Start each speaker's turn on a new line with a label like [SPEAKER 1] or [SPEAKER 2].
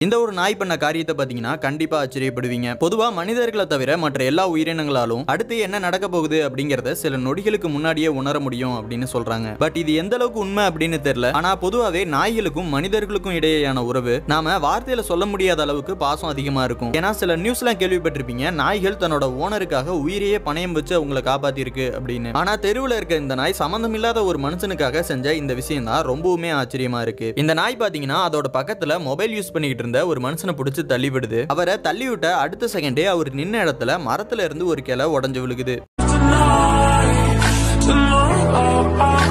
[SPEAKER 1] இந்த ஒரு நாய் பண்ண காரியத்தை பாத்தீங்கன்னா கண்டிப்பா ஆச்சரியப்படுவீங்க பொதுவா மனிதர்களை தவிர மற்ற எல்லா உயிரினங்களாலும் அடுத்து என்ன நடக்க போகுது அப்படிங்கறத சில நொடிகளுக்கு முன்னாடியே உணர முடியும் அப்படின்னு சொல்றாங்க பட் இது எந்த அளவுக்கு உண்மை அப்படின்னு தெரியல ஆனா பொதுவாவே நாய்களுக்கும் மனிதர்களுக்கும் இடையேயான உறவு நாம வார்த்தையில சொல்ல முடியாத அளவுக்கு பாசம் அதிகமா இருக்கும் ஏன்னா சில நியூஸ்லாம் கேள்விப்பட்டிருப்பீங்க நாய்கள் தன்னோட ஓனருக்காக உயிரையே பணயம் வச்சு அவங்கள காப்பாத்திருக்கு அப்படின்னு ஆனா தெருவுல இருக்க இந்த நாய் சம்மந்தம் இல்லாத ஒரு மனுஷனுக்காக செஞ்ச இந்த விஷயம் தான் ரொம்பவுமே ஆச்சரியமா இருக்கு இந்த நாய் பாத்தீங்கன்னா அதோட பக்கத்துல மொபைல் யூஸ் பண்ணிக்கிட்டு இருந்த ஒரு மனுஷனை பிடிச்சி தள்ளி விடுது அவரை தள்ளி விட்ட அடுத்த செகண்டே அவர் நின்ன இடத்துல மரத்துல இருந்து ஒரு கிளை உடஞ்சு விழுகுது
[SPEAKER 2] Tomorrow, oh,